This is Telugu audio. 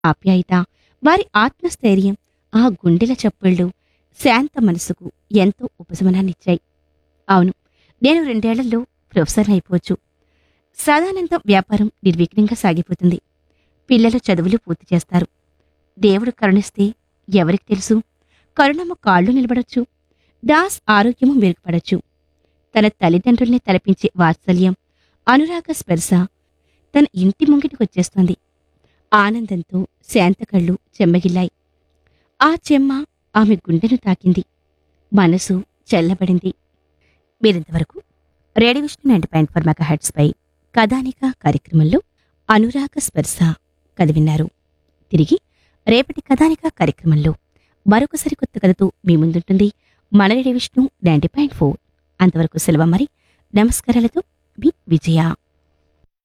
ఆప్యాయత వారి ఆత్మస్థైర్యం ఆ గుండెల చప్పుళ్ళు శాంత మనసుకు ఎంతో ఉపశమనాన్నిచ్చాయి అవును నేను రెండేళ్లలో ప్రొఫెసర్ అయిపోవచ్చు సాధారణంగా వ్యాపారం నిర్విఘ్నంగా సాగిపోతుంది పిల్లల చదువులు పూర్తి చేస్తారు దేవుడు కరుణిస్తే ఎవరికి తెలుసు కరుణమ్మ కాళ్ళు నిలబడొచ్చు దాస్ ఆరోగ్యము మెరుగుపడొచ్చు తన తల్లిదండ్రుల్ని తలపించే వాత్సల్యం అనురాగ స్పర్శ తన ఇంటి ముంగిటికొచ్చేస్తోంది ఆనందంతో శాంత కళ్ళు చెమ్మగిల్లాయి ఆ చెమ్మ ఆమె గుండెను తాకింది మనసు చల్లబడింది మీరింతవరకు radio Vishnu ninety point four mega పై కథానిక కార్యక్రమంలో అనురాగ స్పర్శ కథ విన్నారు తిరిగి రేపటి కథానిక కార్యక్రమంలో మరొక సరికొత్త కథతో మీ ముందుంటుంది మన radio Vishnu ninety point four అంతవరకు సెలవు మరి నమస్కారాలతో మీ విజయ